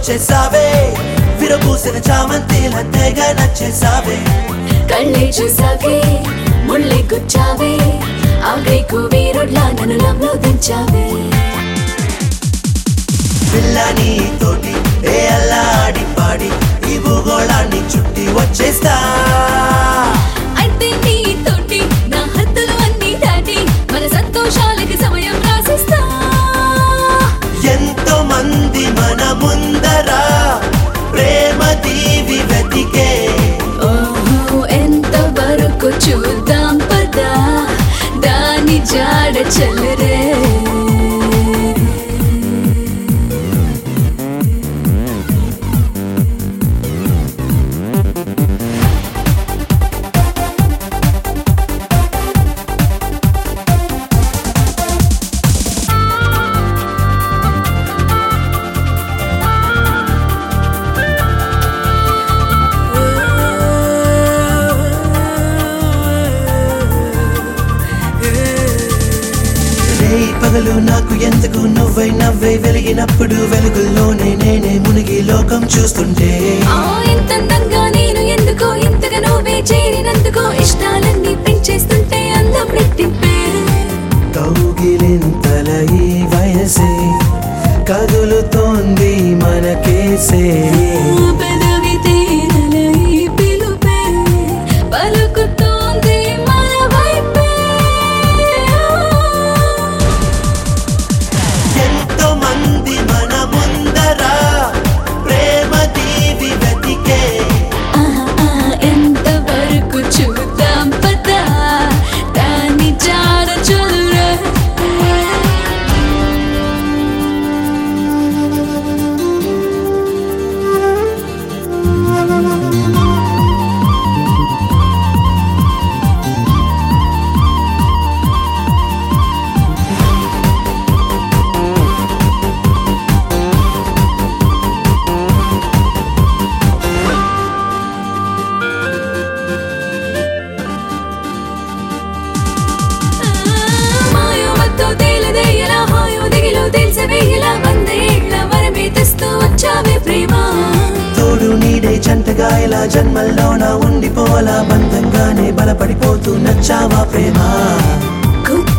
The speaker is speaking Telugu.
వచ్చేసావే విరబూసిన చామంతిల తెగ నచ్చేసావే కళ్ళే చూసావే ముళ్ళే గుచ్చావే ఆగ్రేకు వీరుడ్లా నన్ను లవ్లో దించావే పిల్లని తోటి ఏ అల్లాడి పాడి ఈ భూగోళాన్ని చుట్టి వచ్చేస్తా అయితే నీ తోటి నా హద్దులు అన్ని దాటి మన సంతోషాలకి సమయం రాసిస్తా ఎంతో మంది మన ముందర ప్రేమ దీవి వెతికే ఓహో ఎంత వరకు చూద్దాం పదా దాని జాడ చల్లరే రేయి పగలు నాకు ఎందుకు నువ్వై నవ్వై వెలిగినప్పుడు వెలుగుల్లోనే నేనే మునిగి లోకం చూస్తుంటే ఆ ఇంత అందంగా నేను ఎందుకో ఇంతగా నువ్వే చేరినందుకో ఇష్టాలన్నీ పెంచేస్తుంటే అందం రెట్టింపే కౌగిలింతల ఈ వయసే కదులుతోంది మనకేసే పెదవి తేనెల ఈ పిలుపే పలుకుతోంది మన వైపే ఎంతో మంది మన ముందర ప్రేమ దీవి వెతికే ఆహా, ఆహా, ఎంత వరకు చూద్దాం పదా దాని జాడ చదురే మాయో మత్తో తేలదే ఎలా హాయో దిగిలో తెలిసవే ఇలా వందేళ్ల వరమే తెస్తూ వచ్చావే ప్రేమ తోడు నీడే జంటగా ఇలా జన్మల్లోన ఉండిపోలా బంధంగానే బలపడిపోతూ నచ్చావా ప్రేమ గుర్తు